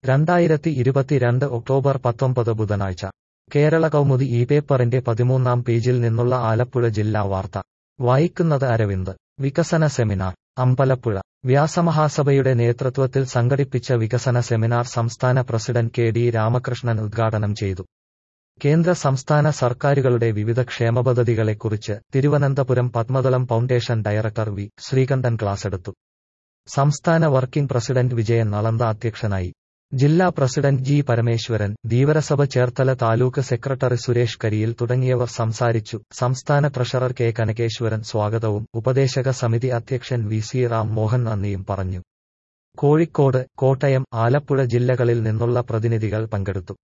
രണ്ടായിരത്തി ഇരുപത്തിരണ്ട് ഒക്ടോബർ പത്തൊമ്പത് ബുധനാഴ്ച കേരള കൗമുദി ഈ പേപ്പറിന്റെ പതിമൂന്നാം പേജിൽ നിന്നുള്ള ആലപ്പുഴ ജില്ലാ വാർത്ത വായിക്കുന്നത് അരവിന്ദ് വികസന സെമിനാർ അമ്പലപ്പുഴ വ്യാസമഹാസഭയുടെ നേതൃത്വത്തിൽ സംഘടിപ്പിച്ച വികസന സെമിനാർ സംസ്ഥാന പ്രസിഡന്റ് കെ ഡി രാമകൃഷ്ണൻ ഉദ്ഘാടനം ചെയ്തു കേന്ദ്ര സംസ്ഥാന സർക്കാരുകളുടെ വിവിധ ക്ഷേമപദ്ധതികളെക്കുറിച്ച് Thiruvananthapuram Padmathalam foundation director V Sreekandan ക്ലാസെടുത്തു സംസ്ഥാന വർക്കിംഗ് പ്രസിഡന്റ് വിജയൻ നളന്ത അധ്യക്ഷനായി ജില്ലാ president G Parameswaran Dheevarasabha Cherthala taluk secretary Suresh Kariyil തുടങ്ങിയവർ സംസാരിച്ചു സംസ്ഥാന ട്രഷറർ കെ കനകേശ്വരൻ സ്വാഗതവും ഉപദേശക സമിതി അധ്യക്ഷൻ വി സി റാം മോഹൻ നന്ദിയും പറഞ്ഞു കോഴിക്കോട് കോട്ടയം ആലപ്പുഴ ജില്ലകളിൽ നിന്നുള്ള പ്രതിനിധികൾ പങ്കെടുത്തു